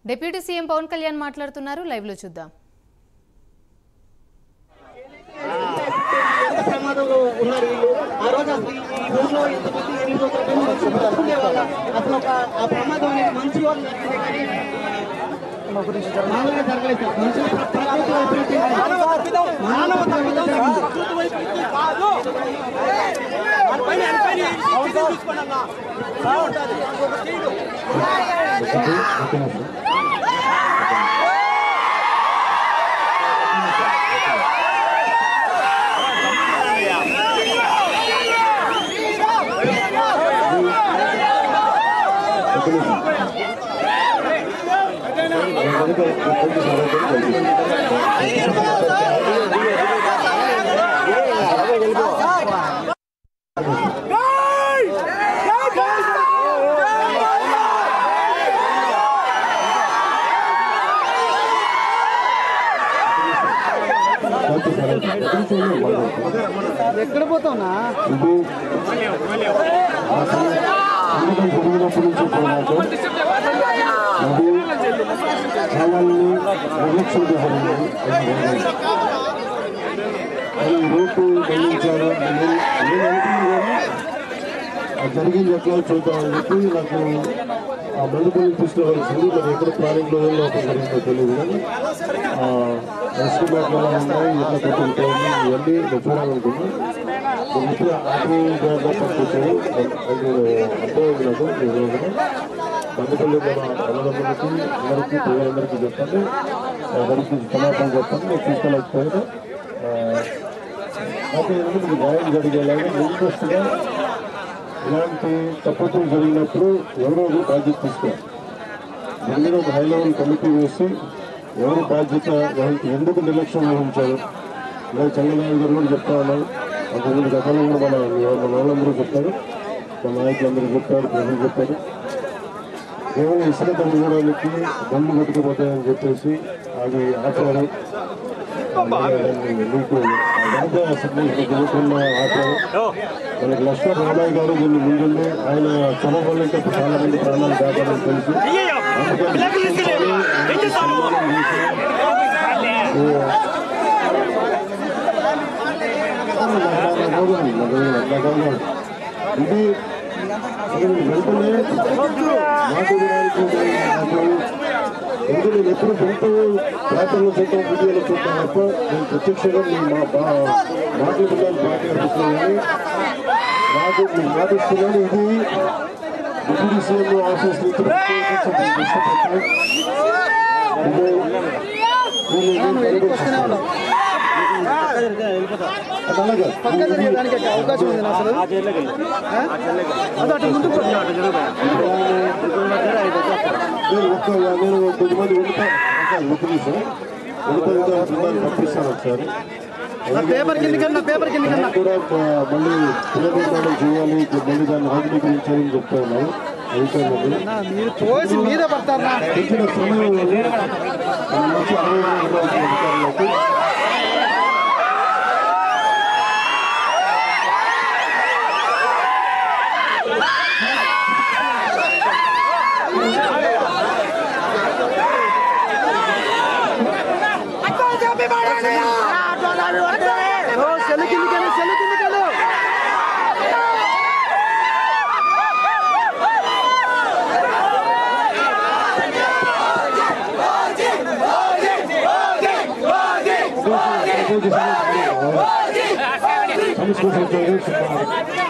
Deputy CM Pawan Kalyan మాట్లాడుతున్నారు live లో చూద్దాం ఎంత ప్రమాదంలో ఉన్నారు వీళ్ళు ఆ రోజు అసలు ఈ ఊర్లో ఇంతమంది ఎనిమిది వందల మంది వచ్చి బతుకునేవాళ్ళ అసలు ఒక ఆ ప్రమాదం అనేది మంచి వాళ్ళు జరిగింది కానీ మామూలుగా జరగలేదు సార్ మనుషులు ప్రకృతి వైపరీత్యం కాదు. మానవ తప్పిదం జరిగింది. ఎక్కడ పోతావునా ఇది ఆ సంఘటన జరిగినప్పటి నుంచి పోరాటం అది కావాలని నిర్లక్ష్యం చేశారండి అది రూపు గమనించారు నేను నేను అనుకున్నాను కానీ ఆ జరిగింది ఎట్లా చూద్దామని చెప్పి నాకు ఆ మెడికల్ తీసుకురావాల్సింది మరి ఎక్కడ ప్రాణంలో ఏం లోపం జరిగిందో తెలియదు కానీ ఎస్టిమేట్లు ఎలా ఉన్నాయి ఎట్లా కొట్టుకుంటాయి ఇవన్నీ నేను చూడాలనుకున్నా నేను ఇప్పుడు ఆటో డ్రైవర్గా పనిచేశాను అది అర్థమైంది నాకు ఈ రోజున బండిపల్లి మన అన్నదమ్ములకి అందరికీ పిల్లలందరికీ చెప్పండి అందరికీ క్షమాపణ చెప్పండి నేను తీసుకెళ్ళకపోయినా నాకు ఎందుకు న్యాయం జరిగేలాగా ఇంట్రెస్ట్గా ఇలాంటి తప్పులు జరిగినప్పుడు ఎవరో ఒకరు బాధ్యత తీసుకోవాలి దీని మీద ఒక హై లెవెల్ కమిటీ వేసి ఎవరు బాధ్యత వహించి ఎందుకు నిర్లక్ష్యం వహించారు ఇలా చంద్రబాబు గారు కూడా చెప్తా ఉన్నారు అంతకుముందు గతంలో కూడా మన మన వాళ్ళందరూ చెప్పారు మన నాయకులందరూ చెప్పారు ప్రజలు చెప్పారు కేవలం ఇసుక తగ్గుకోవడానికి బండ్లు కొట్టుకుపోతాయని చెప్పేసి అది ఆపారు మీకు వెనక సిగ్నల్ ఆపారు మనకి లక్ష్మణ్ రామయ్య గారు దీన్ని ముందుండి ఆయన చొరవలు ఇంకా చాలా మంది ప్రాణాలు కాపాడని తెలుసు అందుకని ఆయనకి సన్మానం చేసి, ఈ, ఇది అసలు వెంటనే మాట్లాడడానికి ఎందుకు నేను ఎప్పుడు సొంతం పేపర్లో సొంతం వీడియోలో చూస్తాను తప్ప నేను ప్రత్యక్షంగా నేను మా బా మాట్లాడుతున్నాను పార్టీ ఆఫీస్లో కానీ నాకు నేను మాటిస్తున్నాను ఇది డిప్యూటీ సీఎం ఆఫీస్ నుంచి ప్రత్యేకించి ఇష్టపడతాను. ఇది నేను పరిగణిస్తున్నాను. అది అలాగే. దానికి అవకాశం ఉంది అసలు అది అటు ముందుకు నేను ఒక్క నేను కొద్దిమంది ఉల్లిపాయ ఒక నిమిషం ఉల్లిపాయ బృందాన్ని పంపిస్తాను ఒకసారి పేపర్ కిందకన్నా పేపర్ కిందకన్నా కూడా ఆ, మళ్ళీ పునర్నిర్మాణం చేయాలి మళ్ళీ దాన్ని ఆధునీకరించాలని చెప్తా ఉన్నారు అధికారులు మీరు తోసి మీద పడతారా ఇచ్చిన సమయంలో మన నుంచి అరవై వేల రూపాయలు అధికారులకు సెల్ కిందకెళ్ళు సెల్ కిందకెళ్ళు సంస్కృతి